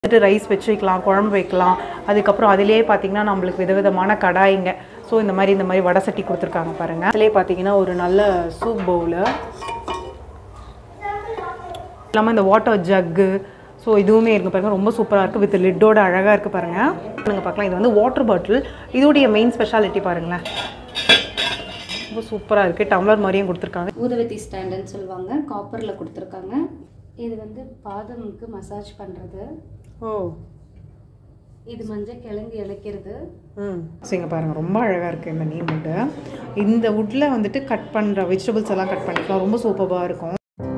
வந்துட்டு ரைஸ் வச்சு வைக்கலாம் குழம்பு வைக்கலாம் அதுக்கப்புறம் அதிலேயே பார்த்தீங்கன்னா நம்மளுக்கு விதவிதமான கடாயிங்க ஸோ இந்த மாதிரி இந்த மாதிரி வடை சட்டி கொடுத்துருக்காங்க பாருங்கள் அதிலே பார்த்தீங்கன்னா ஒரு நல்ல சூப் பவுலு இல்லாமல் இந்த வாட்டர் ஜக்கு ஸோ இதுவுமே இருக்கு பாருங்க ரொம்ப சூப்பராக இருக்குது வித் லிட்டோட அழகாக இருக்குது பாருங்கள் நீங்கள் பார்க்கலாம் இது வந்து வாட்டர் பாட்டில் இதோடைய மெயின் ஸ்பெஷாலிட்டி பாருங்களேன் ரொம்ப சூப்பராக இருக்குது டம்ளர் மாதிரியும் கொடுத்துருக்காங்க ஊதுவத்தி ஸ்டாண்டுன்னு சொல்லுவாங்க காப்பரில் கொடுத்துருக்காங்க இது வந்து பாதமுக்கு மசாஜ் பண்ணுறது ஓ இது மஞ்சள் கிழங்கு இழைக்கிறது ம் ஸோ இங்கே பாருங்கள் ரொம்ப அழகாக இருக்குது இந்த நீம் வுட்டு இந்த வுட்டில் வந்துட்டு கட் பண்ணுற வெஜிடபிள்ஸ் எல்லாம் கட் பண்ணிக்கலாம் ரொம்ப சூப்பராக இருக்கும்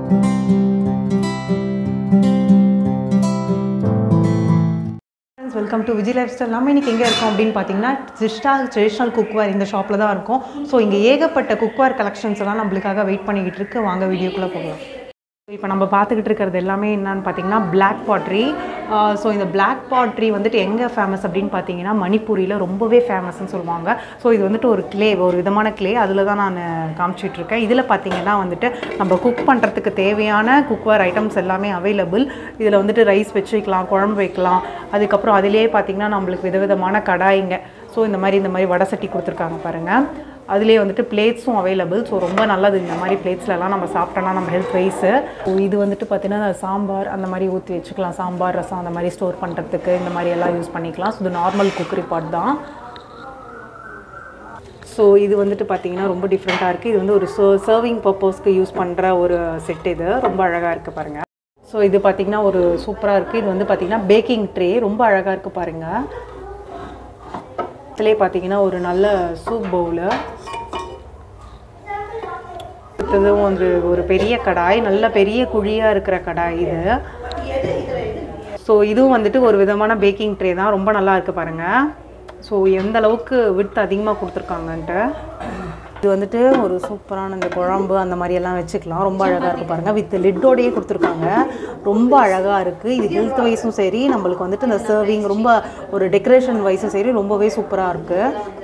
welcome to Vijay lifestyle நம்ம இன்றைக்கி எங்கே இருக்கோம் அப்படின்னு பார்த்தீங்கன்னா ஜிஷ்டா ட்ரெடிஷ்னல் குக்வேர் இந்த ஷாப்பில் தான் இருக்கும் ஸோ இங்கே ஏகப்பட்ட குக்வேர் கலெக்ஷன்ஸ் எல்லாம் நம்மளுக்காக வெயிட் பண்ணிக்கிட்டு இருக்கு வாங்க வீடியோக்குள்ளே போகலாம் இப்போ நம்ம பார்த்துக்கிட்டு இருக்கிறது எல்லாமே என்னன்னு பார்த்தீங்கன்னா பிளாக் பாட்ரி ஸோ இந்த பிளாக் பாட்ரி வந்துட்டு எங்கே ஃபேமஸ் அப்படின்னு பார்த்தீங்கன்னா மணிப்பூரியில் ரொம்பவே ஃபேமஸ்னு சொல்லுவாங்க ஸோ இது வந்துட்டு ஒரு கிளே ஒரு விதமான கிளே அதில் தான் நான் காமிச்சிட்டு இருக்கேன் இதில் பார்த்தீங்கன்னா வந்துட்டு நம்ம குக் பண்ணுறதுக்கு தேவையான குக்வேர் ஐட்டம்ஸ் எல்லாமே அவைலபிள் இதில் வந்துட்டு ரைஸ் வச்சு வைக்கலாம் குழம்பு வைக்கலாம் அதுக்கப்புறம் அதிலேயே பார்த்தீங்கன்னா நம்மளுக்கு விதவிதமான கடாயிங்க ஸோ இந்த மாதிரி இந்த மாதிரி வடை சட்டி கொடுத்துருக்காங்க பாருங்கள் அதுலேயே வந்துட்டு பிளேட்ஸும் அவைலபிள் ஸோ ரொம்ப நல்லது இந்த மாதிரி பிளேட்ஸ்லலாம் நம்ம சாப்பிட்டோன்னா நம்ம ஹெல்த் வைஸு இது வந்துட்டு பார்த்தீங்கன்னா சாம்பார் அந்த மாதிரி ஊற்றி வச்சுக்கலாம் சாம்பார் ரசம் அந்த மாதிரி ஸ்டோர் பண்ணுறதுக்கு இந்த மாதிரி எல்லாம் யூஸ் பண்ணிக்கலாம் ஸோ இது நார்மல் குக்கரி பாட் தான் ஸோ இது வந்துட்டு பார்த்தீங்கன்னா ரொம்ப டிஃப்ரெண்ட்டாக இருக்குது இது வந்து ஒரு சர்விங் பர்பஸ்க்கு யூஸ் பண்ணுற ஒரு செட் இது ரொம்ப அழகாக இருக்குது பாருங்கள் ஸோ இது பார்த்தீங்கன்னா ஒரு சூப்பராக இருக்குது இது வந்து பார்த்தீங்கன்னா பேக்கிங் ட்ரே ரொம்ப அழகாக இருக்குது பாருங்கள் இதுலேயே பார்த்தீங்கன்னா ஒரு நல்ல சூப் பவுலு அடுத்ததும் வந்து ஒரு பெரிய கடாய் நல்ல பெரிய குழியாக இருக்கிற கடாய் இது ஸோ இதுவும் வந்துட்டு ஒரு விதமான பேக்கிங் ட்ரே தான் ரொம்ப நல்லா இருக்குது பாருங்கள் ஸோ எந்த அளவுக்கு விட்டு அதிகமாக கொடுத்துருக்காங்கன்ட்டு இது வந்துட்டு ஒரு சூப்பரான இந்த குழம்பு அந்த மாதிரி எல்லாம் வச்சுக்கலாம் ரொம்ப அழகாக இருக்குது பாருங்கள் வித் லிட்டோடையே கொடுத்துருக்காங்க ரொம்ப அழகாக இருக்குது இது ஹெல்த் வைஸும் சரி நம்மளுக்கு வந்துட்டு இந்த சர்விங் ரொம்ப ஒரு டெக்கரேஷன் வைஸும் சரி ரொம்பவே சூப்பராக இருக்குது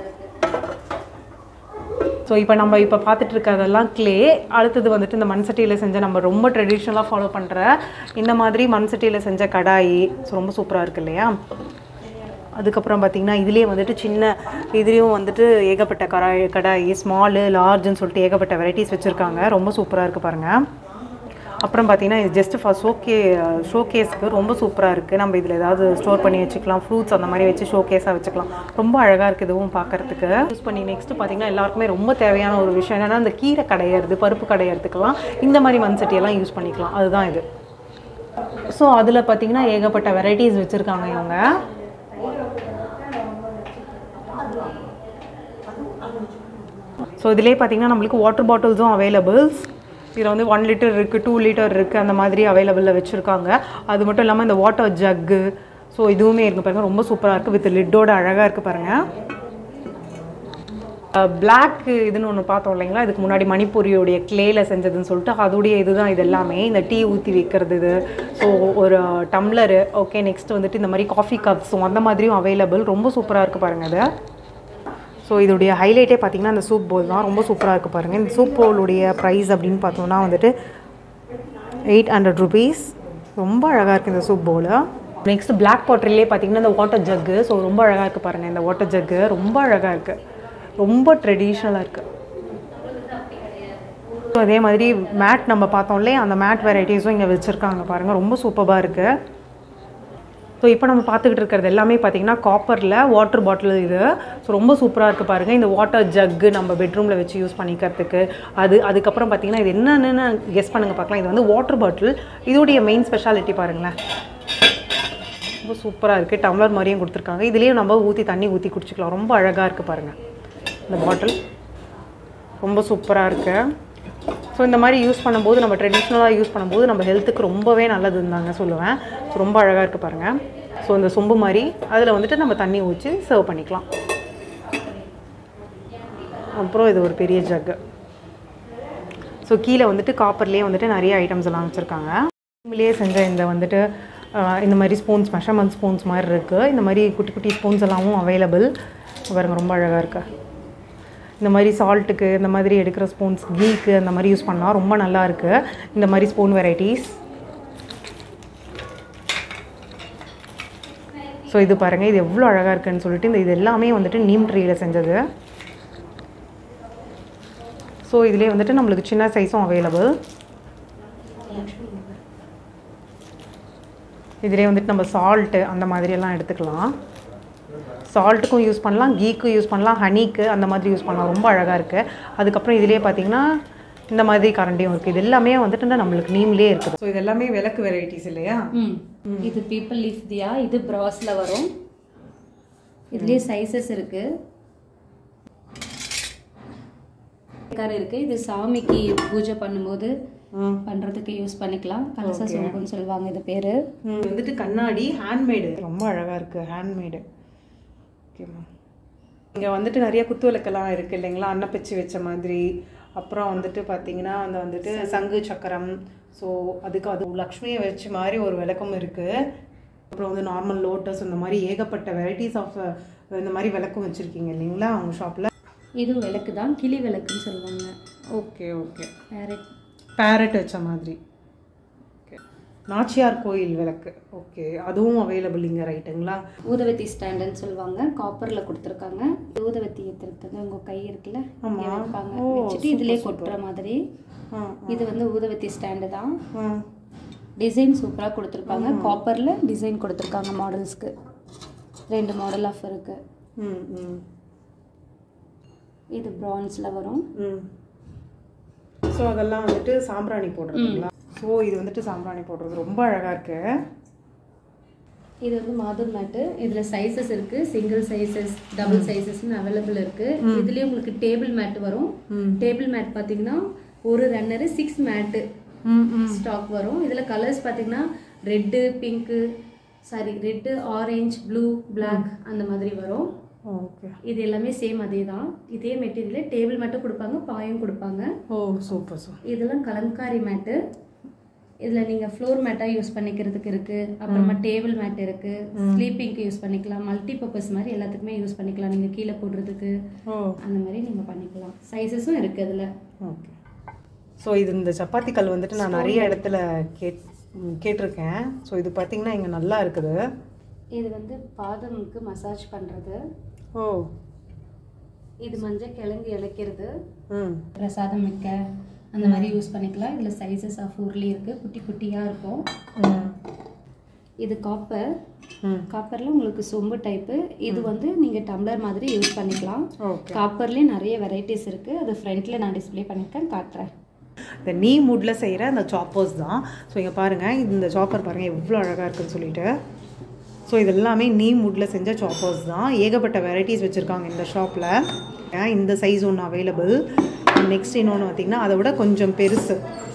ஸோ இப்போ நம்ம இப்போ பார்த்துட்டு இருக்கிறதெல்லாம் க்ளே அடுத்தது வந்துட்டு இந்த மண் சட்டியில் செஞ்ச நம்ம ரொம்ப ட்ரெடிஷ்னலாக ஃபாலோ பண்ணுற இந்த மாதிரி மண் சட்டியில் செஞ்ச கடாய் ஸோ ரொம்ப சூப்பராக இருக்கு இல்லையா அதுக்கப்புறம் பார்த்திங்கன்னா இதுலேயே வந்துட்டு சின்ன இதுலேயும் வந்துட்டு ஏகப்பட்ட கடாய் கடாய் ஸ்மாலு லார்ஜுன்னு சொல்லிட்டு ஏகப்பட்ட வெரைட்டிஸ் வச்சுருக்காங்க ரொம்ப சூப்பராக இருக்குது பாருங்கள் அப்புறம் பார்த்தீங்கன்னா இது ஜஸ்ட் ஃபார் ஷோகே ஷோகேஸ்க்கு ரொம்ப சூப்பராக இருக்குது நம்ம இதில் ஏதாவது ஸ்டோர் பண்ணி வச்சுக்கலாம் ஃப்ரூட்ஸ் அந்த மாதிரி வச்சு ஷோகேஸாக வச்சுக்கலாம் ரொம்ப அழகாக இருக்குது இதுவும் பார்க்குறதுக்கு யூஸ் பண்ணி நெக்ஸ்ட்டு பார்த்தீங்கன்னா எல்லாருக்குமே ரொம்ப தேவையான ஒரு விஷயம் என்னென்னா இந்த கீரை கடையிறது பருப்பு கடையிறதுக்கெல்லாம் இந்த மாதிரி மண் சட்டியெல்லாம் யூஸ் பண்ணிக்கலாம் அதுதான் இது ஸோ அதில் பார்த்தீங்கன்னா ஏகப்பட்ட வெரைட்டிஸ் வச்சுருக்காங்க இவங்க ஸோ இதிலே பார்த்தீங்கன்னா நம்மளுக்கு வாட்டர் பாட்டில்ஸும் அவைலபிள்ஸ் இதில் வந்து ஒன் லிட்டர் இருக்குது டூ லிட்டர் இருக்குது அந்த மாதிரி அவைலபிளில் வச்சுருக்காங்க அது மட்டும் இல்லாமல் இந்த வாட்டர் ஜக்கு ஸோ இதுவுமே இருக்குது பாருங்கள் ரொம்ப சூப்பராக இருக்குது வித் லிட்டோட அழகாக இருக்குது பாருங்கள் பிளாக் இதுன்னு ஒன்று பார்த்தோம் இல்லைங்களா இதுக்கு முன்னாடி மணிப்பூரியோடைய கிளேயில் செஞ்சதுன்னு சொல்லிட்டு அதோடைய இதுதான் இது எல்லாமே இந்த டீ ஊற்றி வைக்கிறது இது ஸோ ஒரு டம்ளரு ஓகே நெக்ஸ்ட் வந்துட்டு இந்த மாதிரி காஃபி கப்ஸும் அந்த மாதிரியும் அவைலபிள் ரொம்ப சூப்பராக இருக்குது பாருங்கள் அது ஸோ இதோடைய ஹைலைட்டே பார்த்தீங்கன்னா இந்த சூப் போல் தான் ரொம்ப சூப்பராக இருக்குது பாருங்கள் இந்த சூப் போலுடைய ப்ரைஸ் அப்படின்னு பார்த்தோம்னா வந்துட்டு எயிட் ஹண்ட்ரட் ருபீஸ் ரொம்ப அழகாக இருக்குது இந்த சூப் போல் நெக்ஸ்ட் பிளாக் பாட்டர்லேயே பார்த்தீங்கன்னா இந்த வாட்டர் ஜக்கு ஸோ ரொம்ப அழகாக இருக்குது பாருங்கள் இந்த வாட்டர் ஜக்கு ரொம்ப அழகாக இருக்குது ரொம்ப ட்ரெடிஷ்னலாக இருக்குது ஸோ அதே மாதிரி மேட் நம்ம பார்த்தோம் இல்லையா அந்த மேட் வெரைட்டிஸும் இங்கே வச்சுருக்காங்க பாருங்கள் ரொம்ப சூப்பராக இருக்குது ஸோ இப்போ நம்ம பார்த்துக்கிட்டு இருக்கிறது எல்லாமே பார்த்தீங்கன்னா காப்பரில் வாட்டர் பாட்டில் இது ஸோ ரொம்ப சூப்பராக இருக்குது பாருங்கள் இந்த வாட்டர் ஜக்கு நம்ம பெட்ரூமில் வச்சு யூஸ் பண்ணிக்கிறதுக்கு அது அதுக்கப்புறம் பார்த்தீங்கன்னா இது என்னென்னு கெஸ் பண்ணுங்கள் பார்க்கலாம் இது வந்து வாட்டர் பாட்டில் இதோடைய மெயின் ஸ்பெஷாலிட்டி பாருங்களேன் ரொம்ப சூப்பராக இருக்குது டம்ளர் மாதிரியும் கொடுத்துருக்காங்க இதுலேயும் நம்ம ஊற்றி தண்ணி ஊற்றி குடிச்சிக்கலாம் ரொம்ப அழகாக இருக்குது பாருங்கள் இந்த பாட்டில் ரொம்ப சூப்பராக இருக்குது ஸோ இந்த மாதிரி யூஸ் பண்ணும்போது நம்ம ட்ரெடிஷ்னலாக யூஸ் பண்ணும்போது நம்ம ஹெல்த்துக்கு ரொம்பவே நல்லதுன்னு தாங்க சொல்லுவேன் ஸோ ரொம்ப அழகாக இருக்குது பாருங்கள் ஸோ இந்த சொம்பு மாதிரி அதில் வந்துட்டு நம்ம தண்ணி ஊற்றி சர்வ் பண்ணிக்கலாம் அப்புறம் இது ஒரு பெரிய ஜக்கு ஸோ கீழே வந்துட்டு காப்பர்லேயே வந்துட்டு நிறைய ஐட்டம்ஸ் எல்லாம் வச்சுருக்காங்க உண்மையிலேயே செஞ்ச இந்த வந்துட்டு இந்த மாதிரி ஸ்பூன்ஸ் மெஷர்மெண்ட் ஸ்பூன்ஸ் மாதிரி இருக்குது இந்த மாதிரி குட்டி குட்டி ஸ்பூன்ஸ் எல்லாமும் அவைலபிள் பாருங்க ரொம்ப அழகாக இருக்குது இந்த மாதிரி சால்ட்டுக்கு இந்த மாதிரி எடுக்கிற ஸ்பூன்ஸ் கீக்கு அந்த மாதிரி யூஸ் பண்ணால் ரொம்ப நல்லா இருக்குது இந்த மாதிரி ஸ்பூன் வெரைட்டிஸ் ஸோ இது பாருங்கள் இது எவ்வளோ அழகாக இருக்குன்னு சொல்லிட்டு இந்த இது எல்லாமே வந்துட்டு நீம் ட்ரீயில் செஞ்சது ஸோ இதுலேயே வந்துட்டு நம்மளுக்கு சின்ன சைஸும் அவைலபிள் இதிலே வந்துட்டு நம்ம சால்ட்டு அந்த மாதிரியெல்லாம் எடுத்துக்கலாம் சால்ட்டுக்கும் யூஸ் பண்ணலாம் கீக்கும் யூஸ் பண்ணலாம் ஹனிக்கு அந்த மாதிரி யூஸ் பண்ணலாம் ரொம்ப அழகாக இருக்குது அதுக்கப்புறம் இதுலேயே பார்த்தீங்கன்னா இந்த மாதிரி கரண்டியும் இருக்குது இது எல்லாமே வந்துட்டு நம்மளுக்கு நீம்லேயே இருக்குது ஸோ இது எல்லாமே விளக்கு வெரைட்டிஸ் இல்லையா ம் இது பீப்பிள் லீஃப் தியா இது ப்ராஸில் வரும் இதுலேயே சைஸஸ் இருக்கு கார் இருக்கு இது சாமிக்கு பூஜை பண்ணும்போது பண்றதுக்கு யூஸ் பண்ணிக்கலாம் கலச சோம்புன்னு சொல்லுவாங்க இது பேரு ம், வந்துட்டு கண்ணாடி ஹேண்ட்மேடு ரொம்ப அழகாக இருக்குது ஹேண்ட்மேடு ஓகேம்மா இங்கே வந்துட்டு நிறைய குத்து விளக்கெல்லாம் இருக்குது இல்லைங்களா அன்னப்பச்சி வச்ச மாதிரி அப்புறம் வந்துட்டு பார்த்தீங்கன்னா அந்த வந்துட்டு சங்கு சக்கரம் ஸோ அதுக்கு அது லக்ஷ்மியை வச்ச மாதிரி ஒரு விளக்கம் இருக்குது அப்புறம் வந்து நார்மல் லோட்டஸ் இந்த மாதிரி ஏகப்பட்ட வெரைட்டிஸ் ஆஃப் இந்த மாதிரி விளக்கம் வச்சுருக்கீங்க இல்லைங்களா அவங்க ஷாப்பில் இது விளக்கு தான் கிளி விளக்குன்னு சொல்லுவாங்க ஓகே ஓகே பேரட் பேரட் வச்ச மாதிரி ஓகே நாச்சியார் கோயில் விளக்கு ஓகே அதுவும் அவைலபிள் இங்கே ரைட்டுங்களா ஊதவத்தி ஸ்டாண்டுன்னு சொல்லுவாங்க காப்பர்ல கொடுத்துருக்காங்க ஊதவத்தி ஏற்றுறது உங்க கை இருக்குல்ல இங்க ஆமா. வைப்பாங்க ஓ, வச்சுட்டு இதுலயே கொட்டுற மாதிரி ஆ இது வந்து ஊதவத்தி ஸ்டாண்டு தான் ஆ டிசைன் சூப்பராக கொடுத்துருப்பாங்க காப்பரில் டிசைன் கொடுத்துருக்காங்க மாடல்ஸ்க்கு ரெண்டு மாடல் ஆஃப் இருக்கு ம் ம் இது பிரான்ஸில் வரும் ம் ஸோ அதெல்லாம் வந்துட்டு சாம்பிராணி போடுறதுங்களா ஸோ இது வந்துட்டு சாம்பிராணி போடுறது ரொம்ப அழகாக இருக்கு இது வந்து மாதூர் மேட்டு இதில் சைஸஸ் இருக்கு சிங்கிள் சைஸஸ் டபுள் சைஸஸ்னு அவைலபிள் இருக்கு இதுலேயே உங்களுக்கு டேபிள் மேட் வரும் டேபிள் மேட் பார்த்தீங்கன்னா ஒரு ரன்னரு சிக்ஸ் மேட்டு ம் ம் ஸ்டாக் வரும் இதில் கலர்ஸ் பார்த்தீங்கன்னா red pink sorry red orange blue Black அந்த மாதிரி வரும் ஓகே இது எல்லாமே சேம் அதே தான் இதே மெட்டீரியல் டேபிள் மேட்டும் கொடுப்பாங்க பாயும் கொடுப்பாங்க ஓ சூப்பர் சூப்பர் இதெல்லாம் கலம்காரி மேட்டு இதில் நீங்கள் ஃப்ளோர் மேட்டாக யூஸ் பண்ணிக்கிறதுக்கு இருக்குது அப்புறமா டேபிள் மேட் இருக்குது ஸ்லீப்பிங்க்கு யூஸ் பண்ணிக்கலாம் மல்டி பர்பஸ் மாதிரி எல்லாத்துக்குமே யூஸ் பண்ணிக்கலாம் நீங்கள் கீழே போடுறதுக்கு ஓ அந்த மாதிரி நீங்கள் பண்ணிக்கலாம் சைஸஸும் இருக்குது இதில் ஓகே ஸோ இது இந்த சப்பாத்தி கல் வந்துட்டு நான் நிறைய இடத்துல கேட் ம், கேட்டிருக்கேன் ஸோ இது பார்த்தீங்கன்னா இங்கே நல்லா இருக்குது இது வந்து பாதமுக்கு மசாஜ் பண்ணுறது ஓ இது மஞ்சள் கிழங்கு இழைக்கிறது ம் பிரசாதம் வைக்க அந்த மாதிரி யூஸ் பண்ணிக்கலாம் இதில் சைஸஸ் ஆஃப் உருளி இருக்குது குட்டி குட்டியாக இருக்கும் ம் இது காப்பர் ம் காப்பரில் உங்களுக்கு சொம்பு டைப்பு இது வந்து நீங்கள் டம்ளர் மாதிரி யூஸ் பண்ணிக்கலாம் ஓகே காப்பர்லேயே நிறைய வெரைட்டிஸ் இருக்குது அது ஃப்ரண்ட்டில் நான் டிஸ்ப்ளே பண்ணியிருக்கேன் காட்டுறேன் இந்த நீ வுட்டில் செய்கிற அந்த சாப்பர்ஸ் தான் ஸோ இங்கே பாருங்கள் இந்த சாப்பர் பாருங்கள் எவ்வளோ அழகாக இருக்குன்னு சொல்லிட்டு ஸோ இது எல்லாமே நீ வுட்டில் செஞ்ச சாப்பர்ஸ் தான் ஏகப்பட்ட வெரைட்டிஸ் வச்சுருக்காங்க இந்த ஷாப்பில் இந்த சைஸ் ஒன்று அவைலபிள் நெக்ஸ்ட் இன்னொன்று பார்த்தீங்கன்னா அதை விட கொஞ்சம் பெருசு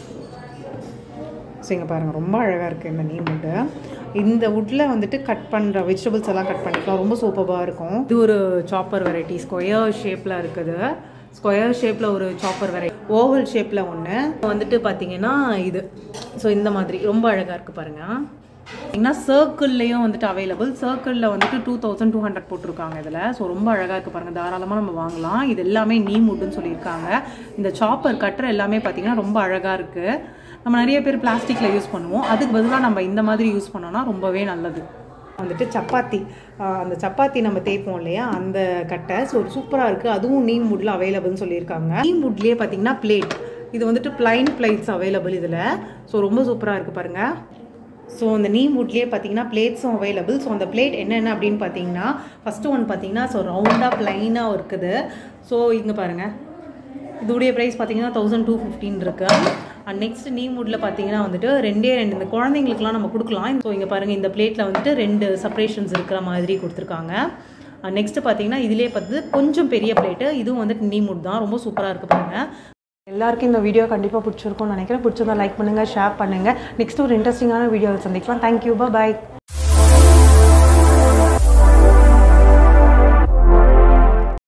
ஸோ இங்கே பாருங்கள் ரொம்ப அழகாக இருக்குது இந்த நீ வுட்டு இந்த வுட்டில் வந்துட்டு கட் பண்ணுற வெஜிடபிள்ஸ் எல்லாம் கட் பண்ணிக்கலாம் ரொம்ப சூப்பராக இருக்கும் இது ஒரு சாப்பர் வெரைட்டி ஸ்கொயர் ஷேப்பில் இருக்குது ஸ்கொயர் ஷேப்பில் ஒரு சாப்பர் வெரைட்டி ஓவல் ஷேப்பில் ஒன்று வந்துட்டு பார்த்தீங்கன்னா இது ஸோ இந்த மாதிரி ரொம்ப அழகாக இருக்குது பாருங்கள் பார்த்தீங்கன்னா சர்க்கிள்லேயும் வந்துட்டு அவைலபிள் சர்க்கிளில் வந்துட்டு டூ தௌசண்ட் டூ ஹண்ட்ரட் போட்டிருக்காங்க இதில் ஸோ ரொம்ப அழகாக இருக்குது பாருங்கள் தாராளமாக நம்ம வாங்கலாம் இது எல்லாமே நீ முட்டுன்னு சொல்லியிருக்காங்க இந்த சாப்பர் கட்டுற எல்லாமே பார்த்தீங்கன்னா ரொம்ப அழகாக இருக்குது நம்ம நிறைய பேர் பிளாஸ்டிக்கில் யூஸ் பண்ணுவோம் அதுக்கு பதிலாக நம்ம இந்த மாதிரி யூஸ் பண்ணோம்னா ரொம்பவே நல்லது வந்துட்டு சப்பாத்தி ஆஹ் அந்த சப்பாத்தி நம்ம தேய்ப்போம் இல்லையா அந்த கட்டை ஸோ சூப்பராக இருக்குது அதுவும் நீம் வுட்டில் அவைலபிள்னு சொல்லியிருக்காங்க நீம் வுட்லேயே பார்த்தீங்கன்னா பிளேட் இது வந்துட்டு பிளைன் பிளேட்ஸ் அவைலபிள் இதில் ஸோ ரொம்ப சூப்பராக இருக்குது பாருங்கள் ஸோ அந்த நீம் வுட்லேயே பார்த்தீங்கன்னா பிளேட்ஸும் அவைலபிள் ஸோ அந்த பிளேட் என்னென்ன அப்படின்னு பார்த்தீங்கன்னா ஃபஸ்ட்டு ஒன்று பார்த்தீங்கன்னா ஸோ ரவுண்டாக ப்ளைனாக இருக்குது ஸோ இங்கே பாருங்கள் இதோடைய ப்ரைஸ் பார்த்தீங்கன்னா தௌசண்ட் டூ ஃபிஃப்டின் இருக்கு அண்ட் நெக்ஸ்ட் நீ மூடில் பார்த்தீங்கன்னா வந்துட்டு ரெண்டே ரெண்டு இந்த குழந்தைங்களுக்குலாம் நம்ம கொடுக்கலாம் ஸோ இங்கே பாருங்கள் இந்த பிளேட்டில் வந்துட்டு ரெண்டு செப்பரேஷன்ஸ் இருக்கிற மாதிரி கொடுத்துருக்காங்க நெக்ஸ்ட் பார்த்தீங்கன்னா இதிலே பார்த்து கொஞ்சம் பெரிய பிளேட்டு இதுவும் வந்துட்டு நீ மூட் தான் ரொம்ப சூப்பராக இருக்குது பாருங்கள் எல்லாருக்கும் இந்த வீடியோ கண்டிப்பாக பிடிச்சிருக்கும்னு நினைக்கிறேன் பிடிச்சிருந்தா லைக் பண்ணுங்கள் ஷேர் பண்ணுங்கள் நெக்ஸ்ட் ஒரு இன்ட்ரெஸ்டிங்கான வீடியோவில் சந்திக்கலாம் தேங்க்யூ பாய்